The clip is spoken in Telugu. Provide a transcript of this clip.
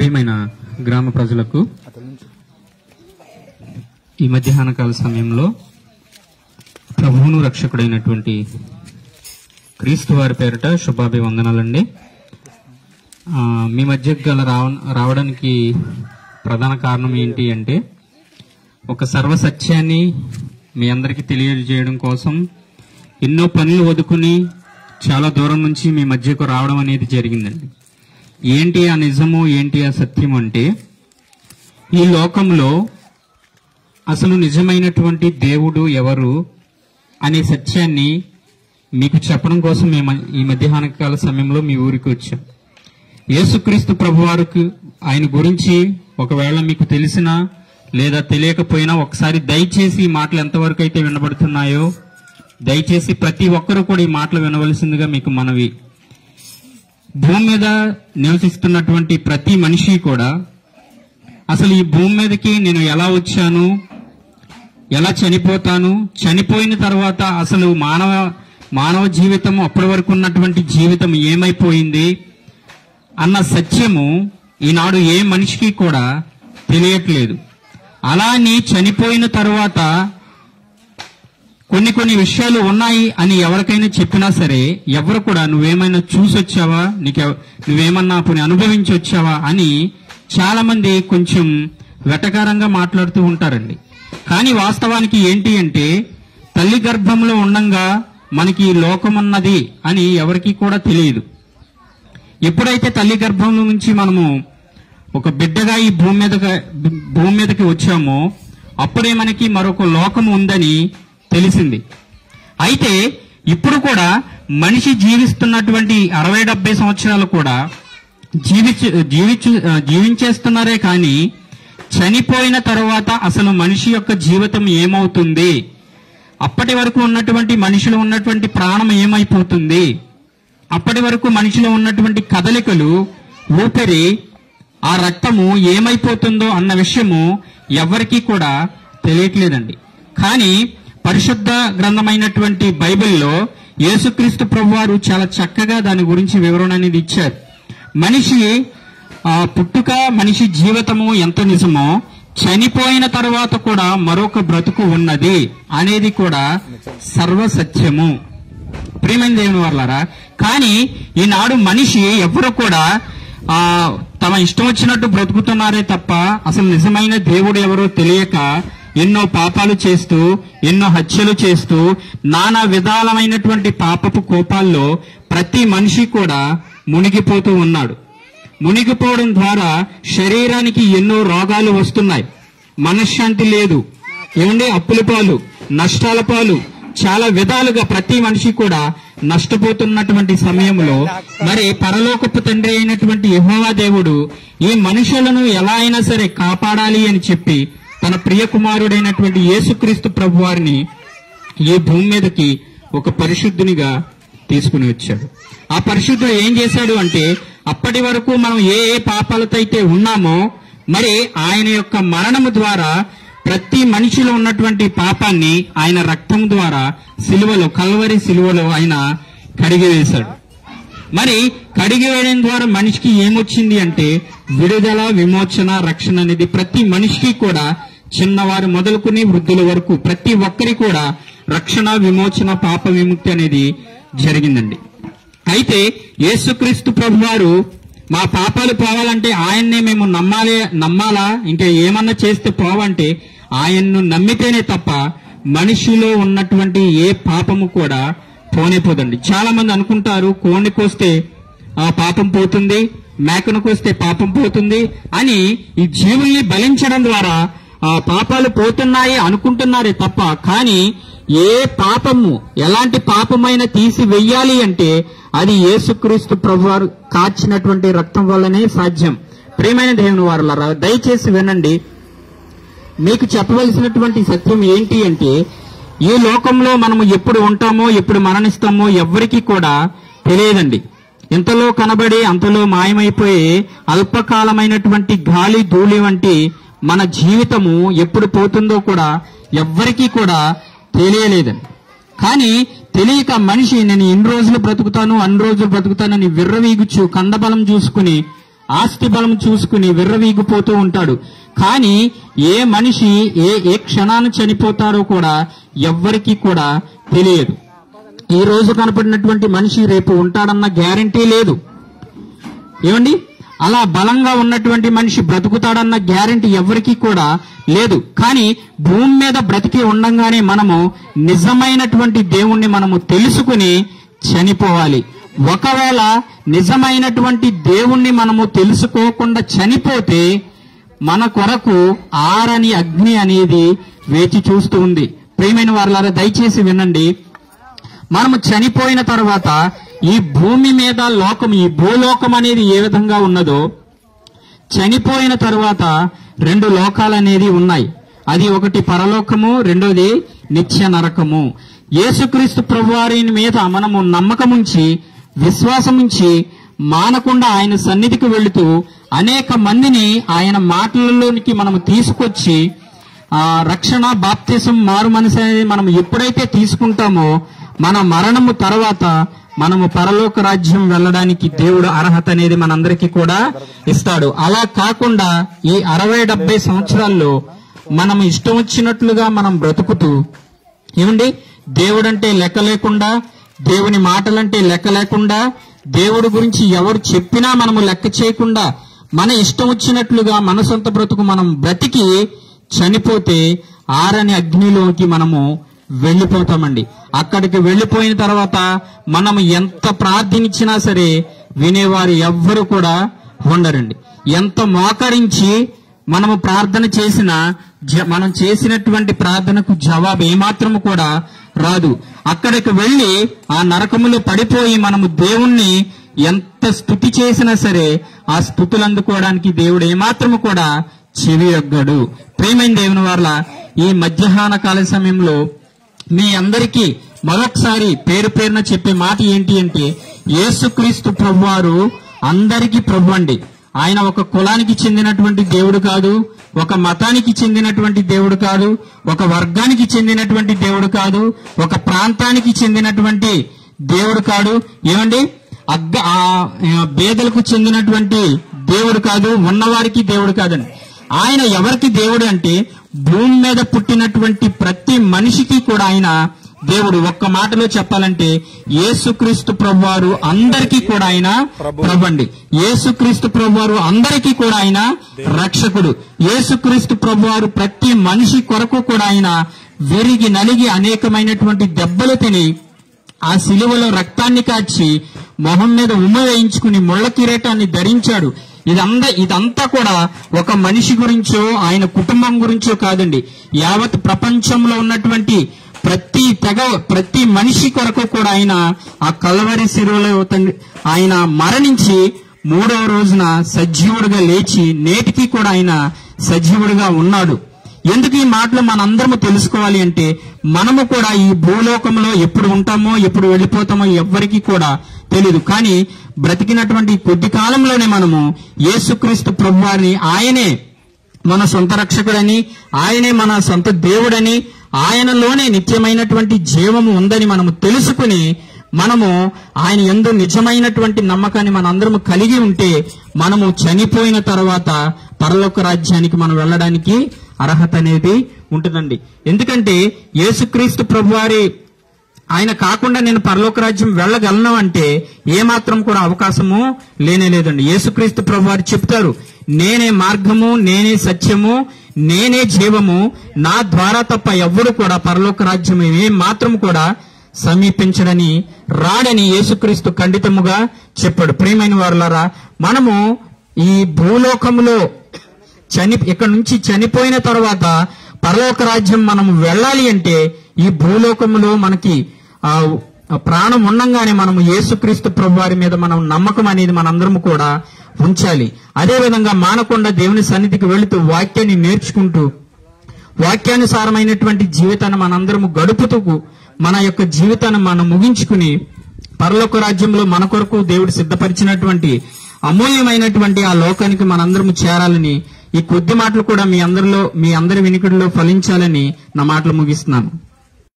ప్రియమైన గ్రామ ప్రజలకు ఈ మధ్యాహ్న కాల సమయంలో ప్రభువును రక్షకుడైనటువంటి క్రీస్తు వారి పేరిట శుభాభివందనాలండి ఆ, మీ మధ్య గల రావ రావడానికి ప్రధాన కారణం ఏంటి అంటే ఒక సర్వసత్యాన్ని మీ అందరికీ తెలియజేయడం కోసం ఎన్నో పనులు వదుకుని చాలా దూరం నుంచి మీ మధ్యకు రావడం అనేది జరిగిందండి ఏంటి ఆ నిజము ఏంటి ఆ సత్యం అంటే ఈ లోకంలో అసలు నిజమైనటువంటి దేవుడు ఎవరు అనే సత్యాన్ని మీకు చెప్పడం కోసం మేము ఈ మధ్యాహ్న కాల సమయంలో మీ ఊరికి వచ్చాం యేసుక్రీస్తు ప్రభువారికి ఆయన గురించి ఒకవేళ మీకు తెలిసినా లేదా తెలియకపోయినా ఒకసారి దయచేసి ఈ మాటలు ఎంతవరకు అయితే వినబడుతున్నాయో దయచేసి ప్రతి ఒక్కరూ కూడా ఈ మాటలు వినవలసిందిగా మీకు మనవి భూమి మీద నివసిస్తున్నటువంటి ప్రతి మనిషి కూడా అసలు ఈ భూమి మీదకి నేను ఎలా వచ్చాను ఎలా చనిపోతాను చనిపోయిన తర్వాత అసలు మానవ మానవ జీవితం అప్పటి వరకు ఉన్నటువంటి జీవితం ఏమైపోయింది అన్న సత్యము ఈనాడు ఏ మనిషికి కూడా తెలియట్లేదు అలా అని చనిపోయిన తర్వాత కొన్ని కొన్ని విషయాలు ఉన్నాయి అని ఎవరికైనా చెప్పినా సరే ఎవరు కూడా నువ్వేమైనా చూసొచ్చావా నీకు నువ్వేమన్నా పోనీ అనుభవించి వచ్చావా అని చాలా మంది కొంచెం వెటకారంగా మాట్లాడుతూ ఉంటారండి కానీ వాస్తవానికి ఏంటి అంటే తల్లి గర్భంలో ఉండంగా మనకి ఈ లోకమున్నది అని ఎవరికీ కూడా తెలియదు ఎప్పుడైతే తల్లి గర్భంలో నుంచి మనము ఒక బిడ్డగా ఈ భూమి మీదకి భూమి మీదకి వచ్చామో అప్పుడే మనకి మరొక లోకం ఉందని తెలిసింది అయితే ఇప్పుడు కూడా మనిషి జీవిస్తున్నటువంటి అరవై డెబ్బై సంవత్సరాలు కూడా జీవించ జీవించు జీవించేస్తున్నారే కానీ చనిపోయిన తర్వాత అసలు మనిషి యొక్క జీవితం ఏమవుతుంది అప్పటి వరకు ఉన్నటువంటి మనిషిలో ఉన్నటువంటి ప్రాణం ఏమైపోతుంది అప్పటి వరకు మనిషిలో ఉన్నటువంటి కదలికలు ఊపిరి ఆ రక్తము ఏమైపోతుందో అన్న విషయము ఎవరికీ కూడా తెలియట్లేదండి కానీ పరిశుద్ధ గ్రంథమైనటువంటి బైబిల్లో యేసుక్రీస్తు ప్రభువారు చాలా చక్కగా దాని గురించి వివరణ అనేది ఇచ్చారు మనిషి ఆ పుట్టుక మనిషి జీవితము ఎంత నిజమో చనిపోయిన తర్వాత కూడా మరొక బ్రతుకు ఉన్నది అనేది కూడా సర్వసత్యము ప్రియమైన దేవుని వాళ్ళారా కానీ ఈనాడు మనిషి ఎవరు కూడా ఆ తమ ఇష్టం వచ్చినట్టు బ్రతుకుతున్నారే తప్ప అసలు నిజమైన దేవుడు ఎవరో తెలియక ఎన్నో పాపాలు చేస్తూ ఎన్నో హత్యలు చేస్తూ నానా విధాలమైనటువంటి పాపపు కోపాల్లో ప్రతి మనిషి కూడా మునిగిపోతూ ఉన్నాడు మునిగిపోవడం ద్వారా శరీరానికి ఎన్నో రోగాలు వస్తున్నాయి మనశ్శాంతి లేదు ఏమండి అప్పుల పాలు నష్టాల పాలు చాలా విధాలుగా ప్రతి మనిషి కూడా నష్టపోతున్నటువంటి సమయంలో మరి పరలోకపు తండ్రి అయినటువంటి యెహోవా దేవుడు ఈ మనుషులను ఎలా అయినా సరే కాపాడాలి అని చెప్పి తన ప్రియ కుమారుడైనటువంటి యేసుక్రీస్తు ప్రభు వారిని ఈ భూమి మీదకి ఒక పరిశుద్ధునిగా తీసుకుని వచ్చాడు ఆ పరిశుద్ధుడు ఏం చేశాడు అంటే అప్పటి వరకు మనం ఏ ఏ పాపాలతో అయితే ఉన్నామో మరి ఆయన యొక్క మరణము ద్వారా ప్రతి మనిషిలో ఉన్నటువంటి పాపాన్ని ఆయన రక్తం ద్వారా సిలువలో కల్వరి సిలువలో ఆయన కడిగివేశాడు మరి కడిగి వేయడం ద్వారా మనిషికి ఏమొచ్చింది అంటే విడుదల విమోచన రక్షణ అనేది ప్రతి మనిషికి కూడా చిన్నవారు మొదలుకుని వృద్ధుల వరకు ప్రతి ఒక్కరి కూడా రక్షణ విమోచన పాప విముక్తి అనేది జరిగిందండి అయితే యేసుక్రీస్తు ప్రభు వారు మా పాపాలు పోవాలంటే ఆయన్నే మేము నమ్మాలి నమ్మాలా ఇంకా ఏమన్నా చేస్తే పోవంటే ఆయన్ను నమ్మితేనే తప్ప మనిషిలో ఉన్నటువంటి ఏ పాపము కూడా పోనే పోదండి చాలా మంది అనుకుంటారు కోడిని కోస్తే ఆ పాపం పోతుంది మేకను కోస్తే పాపం పోతుంది అని ఈ జీవుల్ని బలించడం ద్వారా ఆ పాపాలు పోతున్నాయి అనుకుంటున్నారే తప్ప కానీ ఏ పాపము ఎలాంటి పాపమైన తీసి వెయ్యాలి అంటే అది యేసుక్రీస్తు ప్రభువారు కాచినటువంటి రక్తం వల్లనే సాధ్యం ప్రియమైన దేవుని వారులారా దయచేసి వినండి మీకు చెప్పవలసినటువంటి సత్యం ఏంటి అంటే ఈ లోకంలో మనము ఎప్పుడు ఉంటామో ఎప్పుడు మరణిస్తామో ఎవ్వరికీ కూడా తెలియదండి ఇంతలో కనబడి అంతలో మాయమైపోయే అల్పకాలమైనటువంటి గాలి ధూళి వంటి మన జీవితము ఎప్పుడు పోతుందో కూడా ఎవ్వరికీ కూడా తెలియలేదండి కానీ తెలియక మనిషి నేను ఇన్ని రోజులు బ్రతుకుతాను అన్ని రోజులు బ్రతుకుతానని విర్రవీగుచు కండబలం చూసుకుని ఆస్తి బలం చూసుకుని విర్రవీగిపోతూ ఉంటాడు కానీ ఏ మనిషి ఏ ఏ క్షణాన చనిపోతారో కూడా ఎవ్వరికీ కూడా తెలియదు ఈ రోజు కనపడినటువంటి మనిషి రేపు ఉంటాడన్న గ్యారంటీ లేదు ఏమండి అలా బలంగా ఉన్నటువంటి మనిషి బ్రతుకుతాడన్న గ్యారంటీ ఎవరికీ కూడా లేదు కానీ భూమి మీద బ్రతికి ఉండంగానే మనము నిజమైనటువంటి దేవుణ్ణి మనము తెలుసుకుని చనిపోవాలి ఒకవేళ నిజమైనటువంటి దేవుణ్ణి మనము తెలుసుకోకుండా చనిపోతే మన కొరకు ఆరని అగ్ని అనేది వేచి చూస్తూ ఉంది ప్రియమైన వారులారా దయచేసి వినండి మనము చనిపోయిన తర్వాత ఈ భూమి మీద లోకం ఈ భూలోకం అనేది ఏ విధంగా ఉన్నదో చనిపోయిన తరువాత రెండు లోకాలు అనేది ఉన్నాయి అది ఒకటి పరలోకము రెండోది నిత్య నరకము యేసుక్రీస్తు ప్రభువారి మీద మనము నమ్మకముంచి విశ్వాసముంచి మానకుండా ఆయన సన్నిధికి వెళుతూ అనేక మందిని ఆయన మాటలలోనికి మనము తీసుకొచ్చి ఆ రక్షణ బాప్తిసం మారు మనసు అనేది మనం ఎప్పుడైతే తీసుకుంటామో మన మరణము తర్వాత మనము పరలోక రాజ్యం వెళ్ళడానికి దేవుడు అర్హత అనేది మనందరికీ కూడా ఇస్తాడు అలా కాకుండా ఈ అరవై డెబ్బై సంవత్సరాల్లో మనం ఇష్టం వచ్చినట్లుగా మనం బ్రతుకుతూ ఏమండి దేవుడంటే లెక్క లేకుండా దేవుని మాటలంటే లెక్క లేకుండా దేవుడి గురించి ఎవరు చెప్పినా మనము లెక్క చేయకుండా మన ఇష్టం వచ్చినట్లుగా మన సొంత బ్రతుకు మనం బ్రతికి చనిపోతే ఆరని అగ్నిలోకి మనము వెళ్ళిపోతామండి అక్కడికి వెళ్ళిపోయిన తర్వాత మనం ఎంత ప్రార్థించినా సరే వినేవారు ఎవ్వరు కూడా ఉండరండి ఎంత మోకరించి మనము ప్రార్థన చేసినా జ- మనం చేసినటువంటి ప్రార్థనకు జవాబు ఏమాత్రము కూడా రాదు అక్కడికి వెళ్ళి ఆ నరకములో పడిపోయి మనము దేవుణ్ణి ఎంత స్థుతి చేసినా సరే ఆ స్థుతులు అందుకోవడానికి దేవుడు ఏమాత్రము కూడా చెవి యొగ్గడు ప్రేమైన దేవుని వల్ల ఈ మధ్యాహ్న కాల సమయంలో మీ అందరికీ మరొకసారి పేరు పేరున చెప్పే మాట ఏంటి అంటే యేసుక్రీస్తు ప్రభువారు అందరికీ ప్రభు అండి ఆయన ఒక కులానికి చెందినటువంటి దేవుడు కాదు ఒక మతానికి చెందినటువంటి దేవుడు కాదు ఒక వర్గానికి చెందినటువంటి దేవుడు కాదు ఒక ప్రాంతానికి చెందినటువంటి దేవుడు కాదు ఏమండి అగ్గ ఆ ఆ, బేదలకు చెందినటువంటి దేవుడు కాదు ఉన్నవారికి దేవుడు కాదండి ఆయన ఎవరికి దేవుడు అంటే భూమి మీద పుట్టినటువంటి ప్రతి మనిషికి కూడా ఆయన దేవుడు ఒక్క మాటలో చెప్పాలంటే యేసుక్రీస్తు ప్రభువారు అందరికీ కూడా ఆయన ప్రభు అండి యేసుక్రీస్తు ప్రభువారు అందరికీ కూడా ఆయన రక్షకుడు యేసుక్రీస్తు ప్రభువారు ప్రతి మనిషి కొరకు కూడా ఆయన విరిగి నలిగి అనేకమైనటువంటి దెబ్బలు తిని ఆ శిలువలో రక్తాన్ని కాచి మొహం మీద ఉమ్మ వేయించుకుని ముళ్ళ కిరీటాన్ని ధరించాడు ఇదంతా ఇదంతా కూడా ఒక మనిషి గురించో ఆయన కుటుంబం గురించో కాదండి యావత్ ప్రపంచంలో ఉన్నటువంటి ప్రతి తెగ ప్రతి మనిషి కొరకు కూడా ఆయన ఆ కలవరి శిలువలో తండ్రి- ఆయన మరణించి మూడవ రోజున సజీవుడిగా లేచి నేటికి కూడా ఆయన సజీవుడిగా ఉన్నాడు ఎందుకు ఈ మాటలు మనందరము తెలుసుకోవాలి అంటే మనము కూడా ఈ భూలోకంలో ఎప్పుడు ఉంటామో ఎప్పుడు వెళ్ళిపోతామో ఎవ్వరికీ కూడా తెలియదు కానీ బ్రతికినటువంటి కొద్ది కాలంలోనే మనము యేసుక్రీస్తు ప్రభువారిని ఆయనే మన సొంత రక్షకుడని ఆయనే మన సొంత దేవుడని ఆయనలోనే నిత్యమైనటువంటి జీవము ఉందని మనము తెలుసుకుని మనము ఆయన ఎందు నిజమైనటువంటి నమ్మకాన్ని మనందరము కలిగి ఉంటే మనము చనిపోయిన తర్వాత పరలోక రాజ్యానికి మనం వెళ్ళడానికి అర్హత అనేది ఉంటుందండి ఎందుకంటే యేసుక్రీస్తు ప్రభువారి ఆయన కాకుండా నేను పరలోక రాజ్యం వెళ్ళగలను అంటే ఏమాత్రం కూడా అవకాశము లేనే లేదండి యేసుక్రీస్తు ప్రభు వారు చెప్తారు నేనే మార్గము నేనే సత్యము నేనే జీవము నా ద్వారా తప్ప ఎవ్వడు కూడా పరలోక రాజ్యం ఏ మాత్రం కూడా సమీపించడని రాడని యేసుక్రీస్తు ఖండితముగా చెప్పాడు ప్రియమైన వారులారా మనము ఈ భూలోకములో చని ఇక్కడ నుంచి చనిపోయిన తర్వాత పరలోక రాజ్యం మనం వెళ్ళాలి అంటే ఈ భూలోకములో మనకి ఆ ఆ ప్రాణం ఉండంగానే మనం యేసుక్రీస్తు ప్రభు వారి మీద మనం నమ్మకం అనేది మనందరం కూడా ఉంచాలి అదే విధంగా మానకుండా దేవుని సన్నిధికి వెళుతూ వాక్యాన్ని నేర్చుకుంటూ వాక్యానుసారమైనటువంటి జీవితాన్ని మనందరము గడుపుతూ మన యొక్క జీవితాన్ని మనం ముగించుకుని పరలోక రాజ్యంలో మన కొరకు దేవుడు సిద్ధపరిచినటువంటి అమూల్యమైనటువంటి ఆ లోకానికి మనందరము చేరాలని ఈ కొద్ది మాటలు కూడా మీ అందరిలో మీ అందరి వినికిడిలో ఫలించాలని నా మాటలు ముగిస్తున్నాను